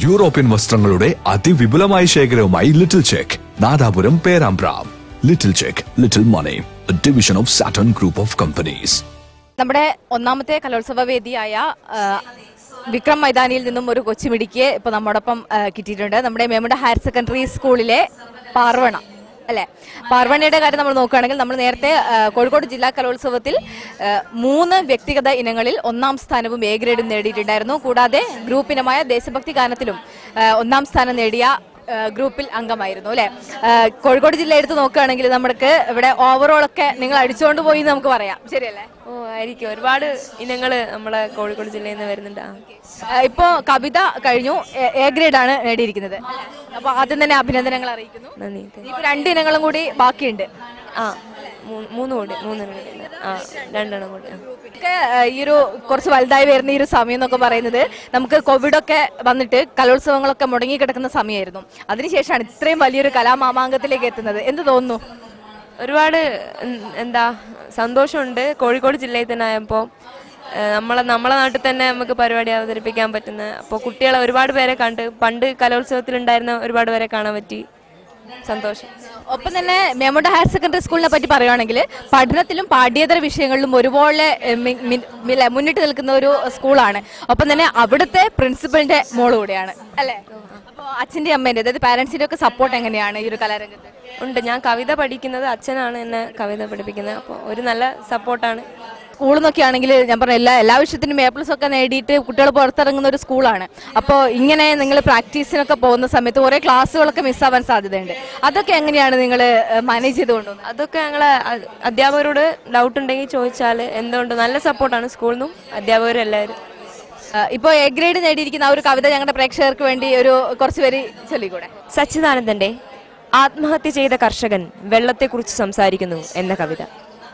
European വസ്ത്രങ്ങളുടെ അതിവിപുലമായ ശേഖരവുമായി ലിറ്റിൽ ചെക്ക് നാദാപുരം പേരാമ്പ്രാം little check little money division of Saturn group of companies നമ്മുടെ ഒന്നാമത്തെ കലോത്സവ വേദിയായ ആ, വിക്രം മൈതാനിയിൽ നിന്നും ഒരു കൊച്ചുമിടിക്ക് ഇപ്പൊ നമ്മോടൊപ്പം ആ, കിട്ടിയിട്ടുണ്ട് നമ്മുടെ മേമുണ്ട ഹയർ സെക്കൻഡറി സ്കൂളിലെ പാർവണ അല്ലെ പാർവണയുടെ കാര്യം നമ്മൾ നോക്കുകയാണെങ്കിൽ നമ്മൾ നേരത്തെ ആ, കോഴിക്കോട് ജില്ലാ കലോത്സവത്തിൽ ആ, മൂന്ന് വ്യക്തിഗത ഇനങ്ങളിൽ ഒന്നാം സ്ഥാനവും എ ഗ്രേഡും നേടിയിട്ടുണ്ടായിരുന്നു കൂടാതെ ഗ്രൂപ്പ് ഇനമായ ദേശഭക്തി ഗാനത്തിലും ആ, ഒന്നാം സ്ഥാനം നേടിയ ആ, ഗ്രൂപ്പിൽ അംഗമായിരുന്നു അല്ലെ കോഴിക്കോട് ജില്ല എടുത്ത് നോക്കുകയാണെങ്കിൽ നമുക്ക് ഇവിടെ ഓവറോൾ ഒക്കെ നിങ്ങൾ അടിച്ചുകൊണ്ട് പോയി എന്ന് നമുക്ക് പറയാം ശരിയല്ലേ ഓ ആയിരിക്കും ഒരുപാട് ഇനങ്ങൾ നമ്മളെ കോഴിക്കോട് ജില്ലയിൽ നിന്ന് വരുന്നുണ്ട് ആ. ആ, ഇപ്പോ കവിത കഴിഞ്ഞു എ- എ ഗ്രേഡ് ആണ് നേടിയിരിക്കുന്നത് അപ്പൊ ആദ്യം തന്നെ അഭിനന്ദനങ്ങൾ അറിയിക്കുന്നു നന്ദി ഇനിയിപ്പോ രണ്ട് ഇനങ്ങളും കൂടി ബാക്കിയുണ്ട് ആ മൂ- മൂന്ന് കൂടി മൂന്നെണ്ണം കൂടി ഉണ്ട്. ആ രണ്ടെണ്ണം കൂടി ആ. ഒക്കെ ആ, ഈ ഒരു കുറച്ച് വലുതായി വരുന്ന ഈ ഒരു സമയം എന്നൊക്കെ പറയുന്നത് നമുക്ക് കോവിഡ് ഒക്കെ വന്നിട്ട് കലോത്സവങ്ങളൊക്കെ മുടങ്ങി കിടക്കുന്ന സമയമായിരുന്നു അതിനുശേഷമാണ് ഇത്രയും വലിയൊരു കലാമാമാങ്കത്തിലേക്ക് എത്തുന്നത് എന്ത് തോന്നുന്നു ഒരുപാട് ഉം, എന്താ സന്തോഷമുണ്ട് കോഴിക്കോട് ജില്ലയിൽ തന്നെ ആയപ്പോൾ നമ്മളെ നമ്മളെ നാട്ടിൽ തന്നെ നമുക്ക് പരിപാടി അവതരിപ്പിക്കാൻ പറ്റുന്ന അപ്പോൾ കുട്ടികളെ ഒരുപാട് പേരെ കണ്ട് പണ്ട് കലോത്സവത്തിലുണ്ടായിരുന്ന ഒരുപാട് പേരെ കാണാൻ പറ്റി സന്തോഷം ഒപ്പം തന്നെ മേമുണ്ട ഹയർ സെക്കൻഡറി സ്കൂളിനെ പറ്റി പറയുവാണെങ്കിൽ പഠനത്തിലും പാഠ്യേതര വിഷയങ്ങളിലും ഒരുപോലെ എ, മി- മി- മില- മുന്നിട്ട് നിൽക്കുന്ന ഒരു സ്കൂളാണ് ഒപ്പം തന്നെ അവിടുത്തെ പ്രിൻസിപ്പലിന്റെ മോള് കൂടെയാണ് അല്ലേ അപ്പോൾ അച്ഛന്റെ അമ്മേന്റെ അതായത് പാരന്റ്സിന്റെ ഒക്കെ സപ്പോർട്ട് എങ്ങനെയാണ് ഈ ഒരു കലാരംഗത്ത് ഉണ്ട് ഞാൻ കവിത പഠിക്കുന്നത് അച്ഛനാണ് എന്നെ കവിത പഠിപ്പിക്കുന്നത് അപ്പോൾ ഒരു നല്ല സപ്പോർട്ടാണ് സ്കൂളിൽ നിന്നൊക്കെ ആണെങ്കിൽ ഞാൻ പറഞ്ഞ എല്ലാ എല്ലാ വിഷയത്തിനും എ പ്ലസ് ഒക്കെ നേടിയിട്ട് കുട്ടികൾ പുറത്തിറങ്ങുന്ന ഒരു സ്കൂളാണ് അപ്പോൾ ഇങ്ങനെ നിങ്ങൾ പ്രാക്ടീസിനൊക്കെ പോകുന്ന സമയത്ത് കുറേ ക്ലാസ്സുകളൊക്കെ മിസ്സാവാൻ സാധ്യതയുണ്ട് അതൊക്കെ എങ്ങനെയാണ് നിങ്ങൾ മാനേജ് ചെയ്ത് കൊണ്ടുപോകുന്നത് അതൊക്കെ ഞങ്ങളെ അ- അധ്യാപകരോട് ഡൗട്ട് ഉണ്ടെങ്കിൽ ചോദിച്ചാൽ എന്തുകൊണ്ട് നല്ല സപ്പോർട്ടാണ് സ്കൂളിൽ നിന്നും അധ്യാപകരും എല്ലാവരും ഇപ്പോൾ എ ഗ്രേഡ് നേടിയിരിക്കുന്ന ആ ഒരു കവിത ഞങ്ങളുടെ പ്രേക്ഷകർക്ക് വേണ്ടി ഒരു കുറച്ച് പേര് ചൊല്ലിക്കൂടെ സച്ചിദാനന്ദന്റെ ആത്മഹത്യ ചെയ്ത കർഷകൻ വെള്ളത്തെക്കുറിച്ച് സംസാരിക്കുന്നു എന്ന കവിത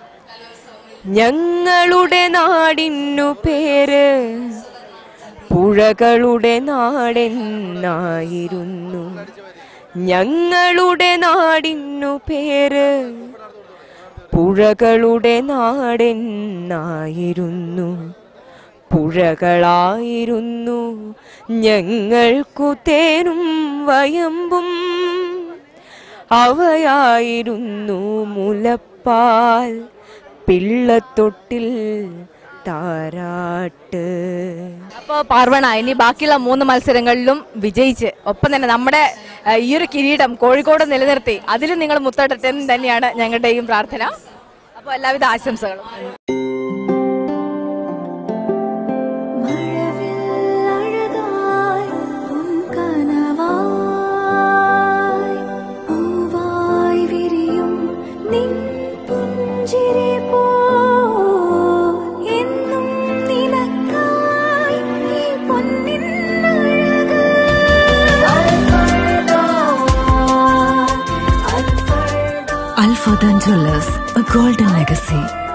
ഞങ്ങളുടെ നാടിനു പേര് പുഴകളുടെ നാടെന്നായിരുന്നു ഞങ്ങളുടെ നാടിനു പേര് പുഴകളുടെ നാടെന്നായിരുന്നു പുഴകളായിരുന്നു ഞങ്ങൾക്കു തേനും വയമ്പും അവയായിരുന്നു മുലപ്പാൽ പിള്ളത്തൊട്ടിൽ താരാട്ട് അപ്പോൾ പാർവണ ഇനി ബാക്കിയുള്ള മൂന്ന് മത്സരങ്ങളിലും വിജയിച്ച് ഒപ്പം തന്നെ നമ്മുടെ ആ, ഈ ഒരു കിരീടം കോഴിക്കോട് നിലനിർത്തി അതിലും നിങ്ങൾ മുത്തടട്ടെ എന്ന് തന്നെയാണ് ഞങ്ങളുടെയും പ്രാർത്ഥന അപ്പോൾ എല്ലാവിധ ആശംസകളും മഴവിൽ അഴകായി പൊൻകനവായി പൂവായി വിരിയും നിൻ പുഞ്ചിരി പോൽ എന്നും നിനക്കായി ഈ പൊന്നിൻ അഴക് അൽഫർദ അൽഫർദ Al Fadan Jewelers, a golden legacy.